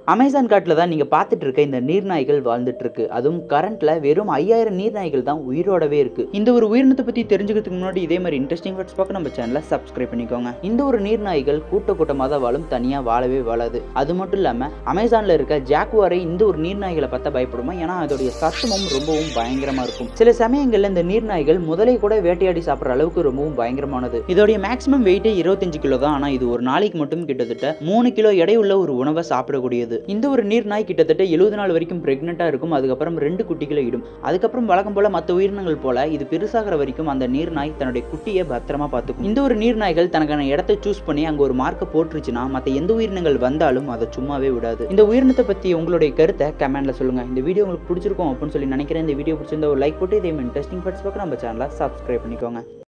Amazon காட்டில் தான் நீங்கள் பார்த்துட்டு இருக்க இந்த நீர்நாய்கள் வாழ்ந்துட்டு இருக்கு அதுவும் கரண்ட்ல வெறும் ஐயாயிரம் நீர்நாய்கள் தான் உயிரோடவே இருக்கு இந்த ஒரு உயிரினத்தை பற்றி தெரிஞ்சுக்கிறதுக்கு முன்னாடி இதே மாதிரி இன்ட்ரெஸ்டிங் ஃபேக்ட்ஸ் பார்க்க நம்ம சேனலை சப்ஸ்கிரைப் பண்ணிக்கோங்க இந்த ஒரு நீர்நாய்கள் கூட்ட கூட்டமாக தான் வாழும் தனியாக வாழவே வாழாது அது மட்டும் இல்லாமல் அமேசானில் இருக்க ஜாக்குவாரை இந்த ஒரு நீர்நாய்களை பார்த்தா பயப்படுமா ஏன்னா அதோடைய சத்தமும் ரொம்பவும் பயங்கரமாக இருக்கும் சில சமயங்களில் இந்த நீர்நாய்கள் முதலை கூட வேட்டையாடி சாப்பிட்ற அளவுக்கு ரொம்பவும் பயங்கரமானது இதோடைய மேக்ஸிமம் வெயிட்டே இருபத்தஞ்சு கிலோ தான் ஆனால் இது ஒரு நாளைக்கு மட்டும் கிட்டத்தட்ட மூணு கிலோ எடையுள்ள ஒரு உணவை சாப்பிடக்கூடியது இந்த ஒரு நீர்நாய் கிட்டத்தட்ட எழுபது நாள் வரைக்கும் பிரெக்னெண்ட்டாக இருக்கும் அதுக்கப்புறம் ரெண்டு குட்டிகளை இடும் அதுக்கப்புறம் வழக்கம் போல மற்ற உயிரினங்கள் போல இது பெருசாகிற வரைக்கும் அந்த நீர்நாய் தன்னுடைய குட்டியை பத்திரமா பார்த்துக்கும் இந்த ஒரு நீர்நாய்கள் தனக்கான இடத்தை சூஸ் பண்ணி அங்கே ஒரு மார்க்கை போட்டுருச்சுன்னா மற்ற எந்த உயிரினங்கள் வந்தாலும் அதை சும்மாவே விடாது இந்த உயிரினத்தை பற்றி உங்களுடைய கருத்தை கமெண்ட்ல சொல்லுங்க இந்த வீடியோ உங்களுக்கு பிடிச்சிருக்கும் அப்படின்னு சொல்லி நினைக்கிறேன் இந்த வீடியோ பிடிச்சிருந்தா ஒரு லைக் போட்டு இதே மாதிரி இன்ட்ரெஸ்டிங் ஃபட்ஸ் பார்க்க நம்ம சேனலை சப்ஸ்கிரைப் பண்ணிக்கோங்க